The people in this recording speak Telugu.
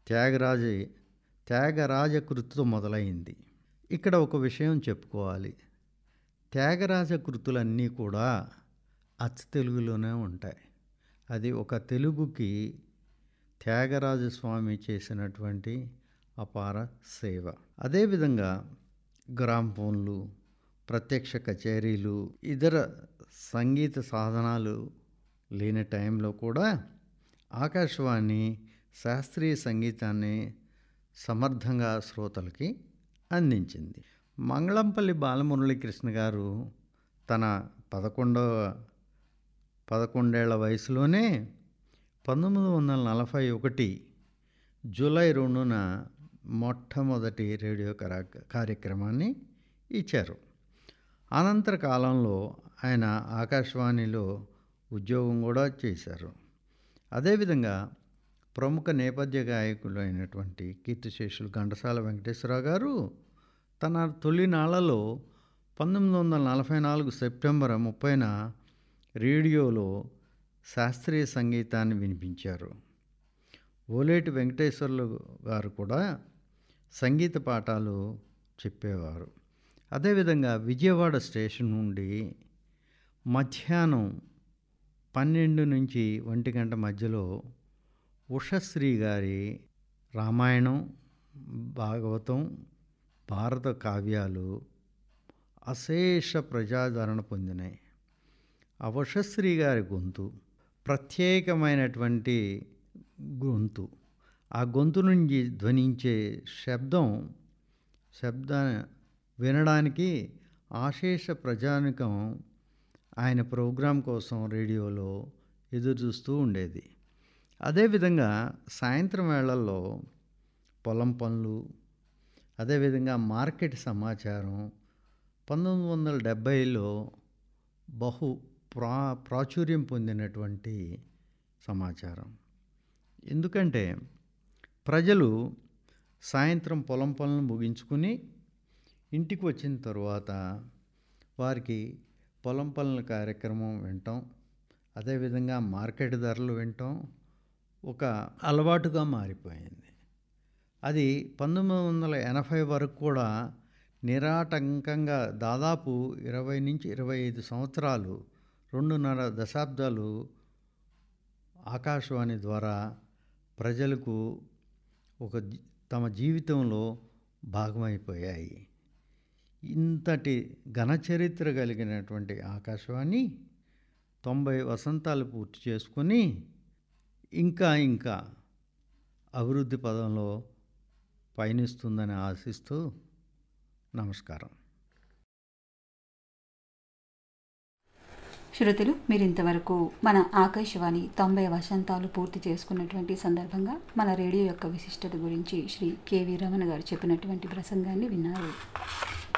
త్యాగరాజ త్యాగరాజ కృతితో మొదలైంది ఇక్కడ ఒక విషయం చెప్పుకోవాలి త్యాగరాజ కృతులన్నీ కూడా అచ్చ తెలుగులోనే ఉంటాయి అది ఒక తెలుగుకి త్యాగరాజ స్వామి చేసినటువంటి అపార సేవ అదేవిధంగా గ్రామ్ఫోన్లు ప్రత్యక్ష కచేరీలు ఇతర సంగీత సాధనాలు లేని టైంలో కూడా ఆకాశవాణి శాస్త్రీయ సంగీతాన్ని సమర్థంగా శ్రోతలకి అందించింది మంగళంపల్లి బాలమురళీకృష్ణ గారు తన పదకొండవ పదకొండేళ్ల వయసులోనే పంతొమ్మిది వందల నలభై ఒకటి జూలై రెండున మొట్టమొదటి రేడియో కరా కార్యక్రమాన్ని ఇచ్చారు అనంతర కాలంలో ఆయన ఆకాశవాణిలో ఉద్యోగం కూడా చేశారు అదేవిధంగా ప్రముఖ నేపథ్య గాయకులు అయినటువంటి కీర్తిశేషులు ఘంటసాల వెంకటేశ్వరరావు గారు తన తొలినాళ్లలో పంతొమ్మిది వందల నలభై నాలుగు సెప్టెంబర్ ముప్పైన రేడియోలో శాస్త్రీయ సంగీతాన్ని వినిపించారు ఓలేటి వెంకటేశ్వర్లు గారు కూడా సంగీత పాఠాలు చెప్పేవారు అదేవిధంగా విజయవాడ స్టేషన్ నుండి మధ్యాహ్నం పన్నెండు నుంచి ఒంటి గంట మధ్యలో ఉషశ్రీ గారి రామాయణం భాగవతం భారత కావ్యాలు అశేష ప్రజాదరణ పొందినాయి ఆ ఉషశ్రీ గారి గొంతు ప్రత్యేకమైనటువంటి గొంతు ఆ గొంతు నుంచి ధ్వనించే శబ్దం శబ్ద వినడానికి ఆశేష ప్రజానికం ఆయన ప్రోగ్రాం కోసం రేడియోలో ఎదురు చూస్తూ ఉండేది అదేవిధంగా సాయంత్రం వేళల్లో పొలం పనులు అదేవిధంగా మార్కెట్ సమాచారం పంతొమ్మిది వందల డెబ్భైలో బహు ప్రా ప్రాచుర్యం పొందినటువంటి సమాచారం ఎందుకంటే ప్రజలు సాయంత్రం పొలం పనులను ముగించుకుని ఇంటికి వచ్చిన తరువాత వారికి పొలం పనుల కార్యక్రమం వింటాం అదేవిధంగా మార్కెట్ ధరలు వింటాం ఒక అలవాటుగా మారిపోయింది అది పంతొమ్మిది వందల ఎనభై వరకు కూడా నిరాటంకంగా దాదాపు ఇరవై నుంచి ఇరవై ఐదు సంవత్సరాలు రెండున్నర దశాబ్దాలు ఆకాశవాణి ద్వారా ప్రజలకు ఒక తమ జీవితంలో భాగమైపోయాయి ఇంతటి ఘన చరిత్ర కలిగినటువంటి ఆకాశవాణి తొంభై వసంతాలు పూర్తి చేసుకొని ఇంకా ఇంకా అభివృద్ధి పదంలో పయనిస్తుందని ఆశిస్తూ నమస్కారం శ్రోతలు మీరు ఇంతవరకు మన ఆకాశవాణి తొంభై వసంతాలు పూర్తి చేసుకున్నటువంటి సందర్భంగా మన రేడియో యొక్క విశిష్టత గురించి శ్రీ కెవి రమణ గారు చెప్పినటువంటి ప్రసంగాన్ని విన్నారు